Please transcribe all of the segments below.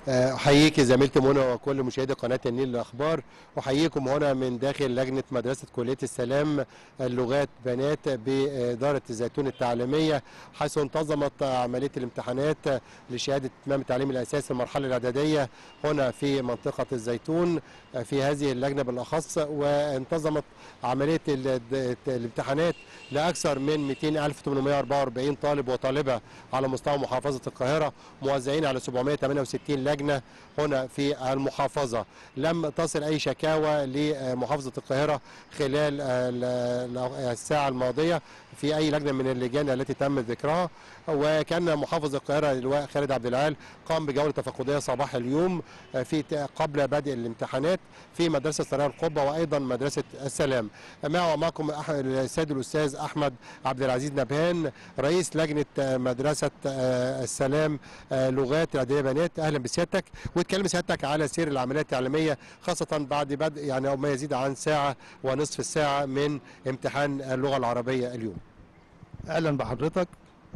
احييك زميلتي منى وكل مشاهدي قناه النيل للاخبار احييكم هنا من داخل لجنه مدرسه كليه السلام اللغات بنات باداره الزيتون التعليميه حيث انتظمت عمليه الامتحانات لشهاده اتمام التعليم الاساسي المرحله الاعداديه هنا في منطقه الزيتون في هذه اللجنه بالاخص وانتظمت عمليه الامتحانات لاكثر من 200844 طالب وطالبه على مستوى محافظه القاهره موزعين على 768 لجنه هنا في المحافظه لم تصل اي شكاوى لمحافظه القاهره خلال الساعه الماضيه في اي لجنه من اللجان التي تم ذكرها وكان محافظ القاهره اللواء خالد عبد العال قام بجوله تفقديه صباح اليوم في قبل بدء الامتحانات في مدرسه سرايا القبه وايضا مدرسه السلام معه معكم السيد الاستاذ احمد عبد العزيز نبهان رئيس لجنه مدرسه السلام لغات الاعداديه بنات اهلا بسيادتك واتكلم سيادتك على سير العمليات التعليميه خاصه بعد بدء يعني او ما يزيد عن ساعه ونصف الساعه من امتحان اللغه العربيه اليوم اهلا بحضرتك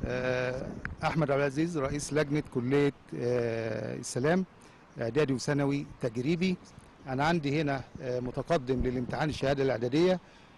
احمد عبد العزيز رئيس لجنه كليه السلام اعدادي وثانوي تجريبي انا عندي هنا متقدم للامتحان الشهاده الاعداديه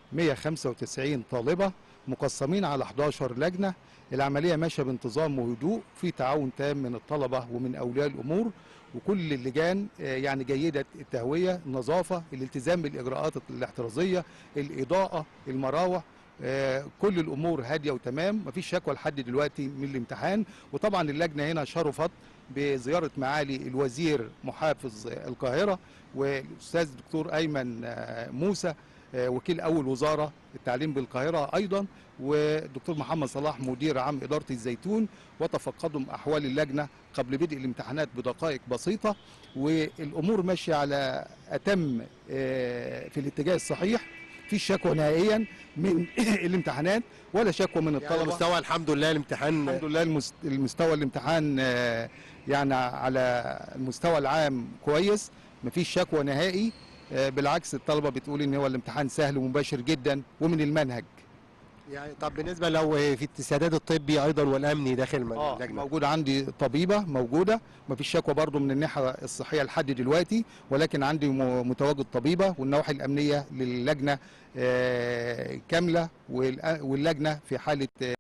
195 طالبه مقسمين على 11 لجنه العمليه ماشيه بانتظام وهدوء في تعاون تام من الطلبه ومن اولياء الامور وكل اللجان يعني جيده التهويه النظافه الالتزام بالاجراءات الاحترازيه الاضاءه المراوح كل الامور هاديه وتمام مفيش شكوى لحد دلوقتي من الامتحان وطبعا اللجنه هنا شرفت بزياره معالي الوزير محافظ القاهره والاستاذ الدكتور ايمن موسى وكيل اول وزاره التعليم بالقاهره ايضا والدكتور محمد صلاح مدير عام اداره الزيتون وتفقدهم احوال اللجنه قبل بدء الامتحانات بدقائق بسيطه والامور ماشيه على اتم في الاتجاه الصحيح في شكوى نهائيا من الامتحانات ولا شكوى من الطلبه يعني مستوى الحمد لله الامتحان الحمد لله المستوى الامتحان يعني على المستوى العام كويس مفيش شكوى نهائي بالعكس الطلبه بتقول ان هو الامتحان سهل ومباشر جدا ومن المنهج يعني طب بالنسبه لو في السداد الطبي ايضا والامني داخل آه اللجنه موجود عندي طبيبه موجوده مفيش شكوى برضو من الناحيه الصحيه لحد دلوقتي ولكن عندي متواجد طبيبه والنواحي الامنيه للجنه آه كامله واللجنه في حاله آه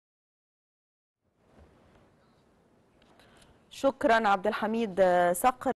شكرا عبد الحميد صقر